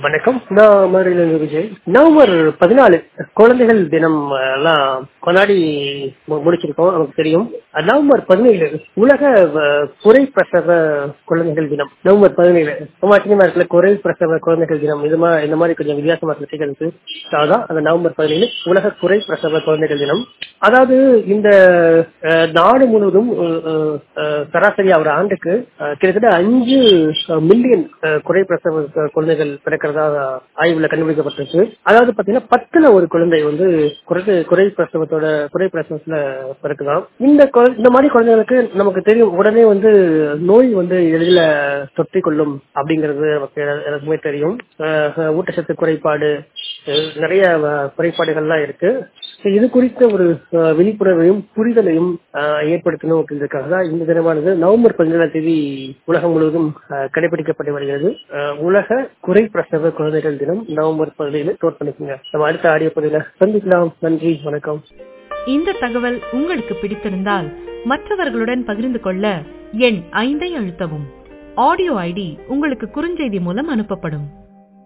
வணக்கம் நான் மதுரையிலிருந்து விஜய் நவம்பர் பதினாலு குழந்தைகள் தினம் அஹ், எல்லாம் கொண்டாடி மு- முடிச்சிருக்கோம் நமக்கு தெரியும் அஹ், நவம்பர் பதினேழு உலக அஹ், குறை பிரசவ குழந்தைகள் தினம் நவம்பர் பதினேழு ரொம்ப ஆச்சரியமா இருக்குல்ல குறை பிரசவ குழந்தைகள் தினம் இது மாதிரி இந்த மாதிரி கொஞ்சம் வித்தியாசமா இருக்கு செய்கிறது அதான் அந்த நவம்பர் பதினேழு உலக குறை பிரசவ குழந்தைகள் தினம் அதாவது இந்த அஹ், நாடு முழுவதும் அஹ், அஹ், அஹ், சராசரியா ஒரு ஆண்டுக்கு அஹ், கிட்டத்தட்ட அஞ்சு மில்லியன் குறை பிரசவ அஹ், குழந்தைகள் பிறக்கிறதா ஆய்வுல கண்டுபிடிக்கப்பட்டிருக்கு அதாவது பாத்தீங்கன்னா பத்துல ஒரு குழந்தை வந்து குறை குறை பிரசவத்தோட குறை பிரசவத்துல பிறக்குதாம் இந்த குழ- இந்த மாதிரி குழந்தைகளுக்கு நமக்கு தெரியும் உடனே வந்து நோய் வந்து எளிதில் தொற்றிக் கொள்ளும் அப்படிங்கிறது நமக்கு எனக்குமே தெரியும் அஹ், ஊட்டச்சத்து குறைபாடு அஹ், நிறைய அஹ், குறைபாடுகள்லாம் இருக்கு இது குறித்த ஒரு அஹ், விழிப்புணர்வையும் புரிதலையும் அஹ், ஏற்படுத்தணும் அப்படின்றதுக்காக தான் இந்த தினமானது நவம்பர் பதினேழாம் தேதி உலகம் முழுவதும் அஹ், கடைபிடிக்கப்பட்டு வருகிறது அஹ், உலக குறை பிரசவ குழந்தைகள் தினம் நவம்பர் பதினேழு நோட் பண்ணிக்கோங்க நம்ம அடுத்த ஆடியோ பதில சந்திக்கலாம் நன்றி வணக்கம் இந்த தகவல் உங்களுக்கு பிடித்திருந்தால் மற்றவர்களுடன் பகிர்ந்து கொள்ள எண் ஐந்தை அழுத்தவும் ஆடியோ ஐடி உங்களுக்கு குறுஞ்செய்தி மூலம் அனுப்பப்படும்